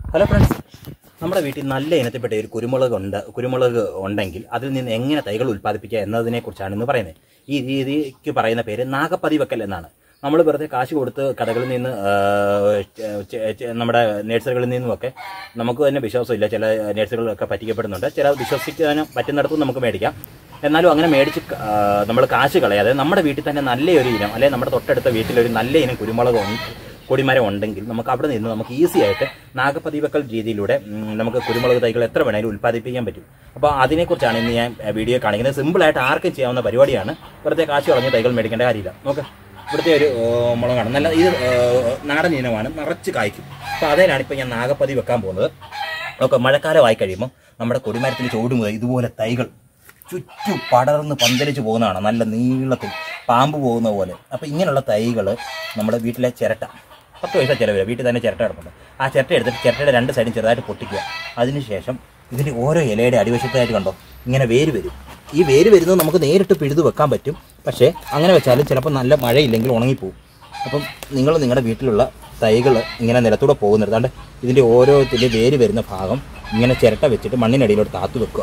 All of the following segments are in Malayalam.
ഹലോ ഫ്രണ്ട്സ് നമ്മുടെ വീട്ടിൽ നല്ല ഇനത്തിൽപ്പെട്ട ഒരു കുരുമുളക് ഉണ്ട് കുരുമുളക് ഉണ്ടെങ്കിൽ അതിൽ നിന്ന് എങ്ങനെ തൈകൾ ഉൽപ്പാദിപ്പിക്കുക എന്നതിനെക്കുറിച്ചാണ് ഇന്ന് പറയുന്നത് ഈ രീതിക്ക് പറയുന്ന പേര് നാഗപ്പതി വെക്കൽ എന്നാണ് നമ്മൾ വെറുതെ കാശ് കൊടുത്ത് കടകളിൽ നിന്ന് ആ, ചെ- ചെ- നമ്മുടെ നേഴ്സറികളിൽ നിന്നുമൊക്കെ നമുക്ക് തന്നെ വിശ്വാസമില്ല ചില നേഴ്സറികളൊക്കെ പറ്റിക്കപ്പെടുന്നുണ്ട് ചില വിശ്വസിക്കാനും പറ്റുന്നിടത്തും നമുക്ക് മേടിക്കാം എന്നാലും അങ്ങനെ മേടിച്ച് നമ്മൾ കാശ് കളയാതെ നമ്മുടെ വീട്ടിൽ തന്നെ നല്ലൊരു ഇനം അല്ലെങ്കിൽ നമ്മുടെ തൊട്ടടുത്ത വീട്ടിലൊരു നല്ല ഇനം കുരുമുളക് ഉണ്ട് കൊടിമരം ഉണ്ടെങ്കിൽ നമുക്ക് അവിടെ നിന്ന് നമുക്ക് ഈസി ആയിട്ട് നാഗപതിവക്കൽ രീതിയിലൂടെ ഉം, നമുക്ക് കുരുമുളക് തൈകൾ എത്ര വേണേലും ഉൽപ്പാദിപ്പിക്കാൻ പറ്റും അപ്പോൾ അതിനെക്കുറിച്ചാണ് ഇന്ന് ഞാൻ ഏഹ്, വീഡിയോ കാണിക്കുന്നത് സിമ്പിളായിട്ട് ആർക്കും ചെയ്യാവുന്ന പരിപാടിയാണ് വെറുതെ കാശ് കളഞ്ഞ് തൈകൾ മേടിക്കേണ്ട കാര്യമില്ല നോക്ക് ഇവിടുത്തെ ഒരു ഏഹ്, മുളകാണ് നല്ല ഇത് ഏഹ്, നാടൻ ഇനമാണ് നിറച്ച് കായ്ക്കും അപ്പോൾ അതിലാണ് ഇപ്പോൾ ഞാൻ നാഗപ്പതി വെക്കാൻ പോകുന്നത് നോക്കാം മഴക്കാലമായി കഴിയുമ്പോൾ നമ്മുടെ കൊടിമരത്തിൽ ചോട് മുതൽ ഇതുപോലെ തൈകൾ ചുറ്റും പടർന്ന് പന്തലിച്ച് പോകുന്നതാണ് നല്ല നീളത്തിൽ പാമ്പ് പോകുന്ന പോലെ അപ്പോൾ ഇങ്ങനെയുള്ള തൈകൾ നമ്മുടെ വീട്ടിലെ ചിരട്ട പത്ത് പൈസ ചിലവില്ല വീട്ടിൽ തന്നെ ചിരട്ട കിടപ്പുണ്ട് ആ ചിരട്ട എടുത്തിട്ട് ചിരട്ടയുടെ രണ്ട് സൈഡും ചെറുതായിട്ട് പൊട്ടിക്കുക അതിനുശേഷം ഇതിൻ്റെ ഓരോ ഇലയുടെ അടിവശത്തായിട്ട് കണ്ടോ ഇങ്ങനെ വേര് വരും ഈ വേര് വരുന്നത് നമുക്ക് നേരിട്ട് പിഴുത് വെക്കാൻ പറ്റും പക്ഷേ അങ്ങനെ വെച്ചാലും ചിലപ്പോൾ നല്ല മഴയില്ലെങ്കിൽ ഉണങ്ങിപ്പോവും അപ്പം നിങ്ങൾ നിങ്ങളുടെ വീട്ടിലുള്ള തൈകൾ ഇങ്ങനെ നിലത്തൂടെ പോകുന്നിടത്താണ്ട് ഇതിൻ്റെ ഓരോത്തിൻ്റെ വേര് വരുന്ന ഭാഗം ഇങ്ങനെ ചിരട്ട വെച്ചിട്ട് മണ്ണിനടിയിലോട്ട് താത്തു വെക്കുക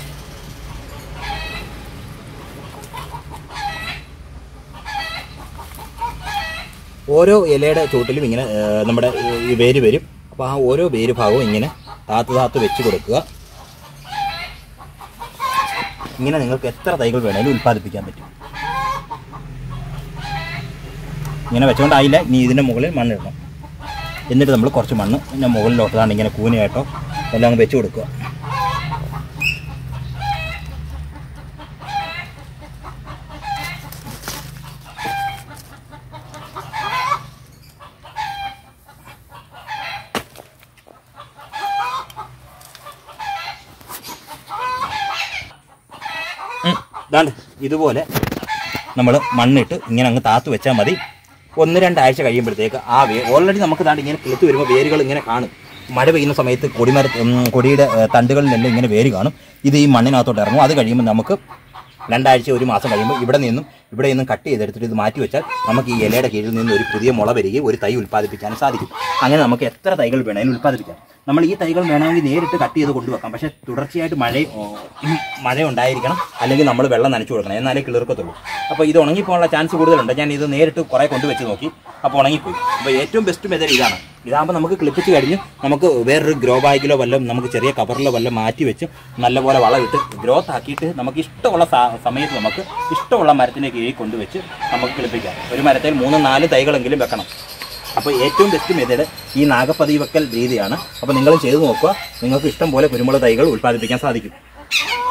ഓരോ ഇലയുടെ ചുവട്ടിലും ഇങ്ങനെ ആ, നമ്മുടെ ഈ വേര് വരും അപ്പോൾ ആ ഓരോ വേര് ഭാഗവും ഇങ്ങനെ താത്ത് താത്ത് വെച്ച് കൊടുക്കുക ഇങ്ങനെ നിങ്ങൾക്ക് എത്ര തൈകൾ വേണേലും ഉൽപ്പാദിപ്പിക്കാൻ പറ്റും ഇങ്ങനെ വെച്ചുകൊണ്ടായില്ല ഇനി ഇതിൻ്റെ മുകളിൽ മണ്ണിടണം എന്നിട്ട് നമ്മൾ കുറച്ച് മണ്ണ് പിന്നെ മുകളിലോട്ടാണ് ഇങ്ങനെ കൂനയായിട്ടോ എല്ലാം അങ്ങ് വെച്ച് കൊടുക്കുക ഉം. ദാണ്ട് ഇതുപോലെ നമ്മൾ മണ്ണിട്ട് ഇങ്ങനെ അങ്ങ് താത്ത് വെച്ചാൽ മതി ഒന്ന് രണ്ടാഴ്ച കഴിയുമ്പോഴത്തേക്ക് ആ വേ ഓൾറെഡി നമുക്ക് ദാണ്ട് ഇങ്ങനെ കിളുത്ത് വരുമ്പോൾ വേരുകൾ ഇങ്ങനെ കാണും മഴ പെയ്യുന്ന സമയത്ത് കൊടിമര ഉം, കൊടിയുടെ ഏ, തണ്ടുകളിലെല്ലാം ഇങ്ങനെ വേര് കാണും ഇത് ഈ മണ്ണിനകത്തോട്ട് ഇറങ്ങും അത് കഴിയുമ്പോൾ നമുക്ക് രണ്ടാഴ്ച ഒരു മാസം കഴിയുമ്പോൾ ഇവിടെ നിന്നും ഇവിടെ നിന്നും കട്ട് ചെയ്തെടുത്തിട്ട് ഇത് മാറ്റി വെച്ചാൽ നമുക്ക് ഈ ഇലയുടെ കീഴിൽ നിന്ന് ഒരു പുതിയ മുള വരികയും ഒരു തൈ ഉൽപ്പാദിപ്പിക്കാനും സാധിക്കും അങ്ങനെ നമുക്ക് എത്ര തൈകൾ വേണമെങ്കിലും ഉൽപ്പാദിപ്പിക്കാം നമ്മൾ ഈ തൈകൾ വേണമെങ്കിൽ നേരിട്ട് കട്ട് ചെയ്ത് കൊണ്ടുവെക്കാം പക്ഷേ തുടർച്ചയായിട്ട് മഴ ഓ, ഉം, മഴ ഉണ്ടായിരിക്കണം അല്ലെങ്കിൽ നമ്മൾ വെള്ളം നനച്ചു കൊടുക്കണം എന്നാലേ കിളിർക്കത്തുള്ളൂ അപ്പോൾ ഇത് ഉണങ്ങിപ്പോകാനുള്ള ചാൻസ് കൂടുതലുണ്ട് ഞാൻ ഇത് നേരിട്ട് കുറേ കൊണ്ടുവച്ച് നോക്കി അപ്പോൾ ഉണങ്ങിപ്പോയി അപ്പോൾ ഏറ്റവും ബെസ്റ്റ് മെത്തേഡ് ഇതാണ് ഇതാകുമ്പോൾ നമുക്ക് ക്ലിപ്പിച്ച് കഴിഞ്ഞ് നമുക്ക് വേറൊരു ഗ്രോ ബാഗിലോ വല്ലതും നമുക്ക് ചെറിയ കവറിലോ വല്ലതും മാറ്റി വെച്ച് നല്ലപോലെ വളമിട്ട് ഗ്രോത്ത് ആക്കിയിട്ട് നമുക്ക് ഇഷ്ടമുള്ള സ- സമയത്ത് നമുക്ക് ഇഷ്ടമുള്ള മരത്തിൻ്റെ കീഴിൽ കൊണ്ടുവച്ച് നമുക്ക് കിളിപ്പിക്കാം ഒരു മരത്തിൽ മൂന്ന് നാല് തൈകളെങ്കിലും വെക്കണം അപ്പോൾ ഏറ്റവും ബെസ്റ്റ് മെത്തേഡ് ഈ നാഗപ്പതി വെക്കൽ രീതിയാണ് അപ്പോൾ നിങ്ങളും ചെയ്തു നോക്കുക നിങ്ങൾക്ക് ഇഷ്ടം പോലെ കുരുമുളക് തൈകൾ ഉൽപ്പാദിപ്പിക്കാൻ സാധിക്കും